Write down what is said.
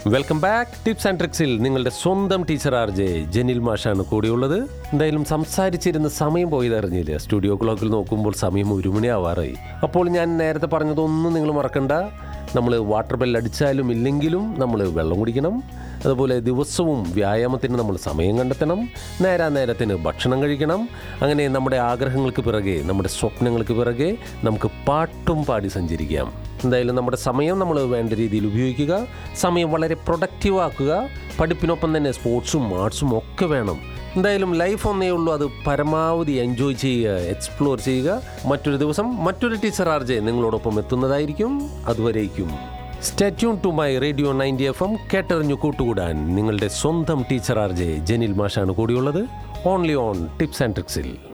welcome back tips and ട്രിക്സിൽ നിങ്ങളുടെ സ്വന്തം ടീച്ചർ ആർ ജെ ജനിൽ മാഷാണ് കൂടിയുള്ളത് എന്തായാലും സംസാരിച്ചിരുന്ന സമയം പോയത് അറിഞ്ഞില്ല സ്റ്റുഡിയോ ക്ലോക്കിൽ നോക്കുമ്പോൾ സമയം ഒരു മണിയാവാറായി അപ്പോൾ ഞാൻ നേരത്തെ പറഞ്ഞതൊന്നും നിങ്ങൾ മറക്കണ്ട നമ്മൾ വാട്ടർ ബെൽ അടിച്ചാലും ഇല്ലെങ്കിലും നമ്മൾ വെള്ളം കുടിക്കണം അതുപോലെ ദിവസവും വ്യായാമത്തിന് നമ്മൾ സമയം കണ്ടെത്തണം നേരാ നേരത്തിന് ഭക്ഷണം കഴിക്കണം അങ്ങനെ നമ്മുടെ ആഗ്രഹങ്ങൾക്ക് പിറകെ നമ്മുടെ സ്വപ്നങ്ങൾക്ക് പിറകെ നമുക്ക് പാട്ടും പാടി സഞ്ചരിക്കാം എന്തായാലും നമ്മുടെ സമയം നമ്മൾ വേണ്ട രീതിയിൽ ഉപയോഗിക്കുക സമയം വളരെ പ്രൊഡക്റ്റീവ് ആക്കുക പഠിപ്പിനൊപ്പം തന്നെ സ്പോർട്സും ആർട്സും ഒക്കെ വേണം എന്തായാലും ലൈഫ് ഒന്നേ ഉള്ളൂ അത് പരമാവധി എൻജോയ് ചെയ്യുക എക്സ്പ്ലോർ ചെയ്യുക മറ്റൊരു ദിവസം മറ്റൊരു ടീച്ചർ ആർ ജെ നിങ്ങളോടൊപ്പം എത്തുന്നതായിരിക്കും അതുവരേക്കും stay tuned to my radio ninety F M കേട്ടറിഞ്ഞു കൂട്ടുകൂടാൻ നിങ്ങളുടെ സ്വന്തം ടീച്ചർ ആർ ജെ ജനിൽ മാഷാണ് കൂടിയുള്ളത് ഓൺലി ഓൺ ടിപ്സ് ആൻഡ് ട്രിക്സിൽ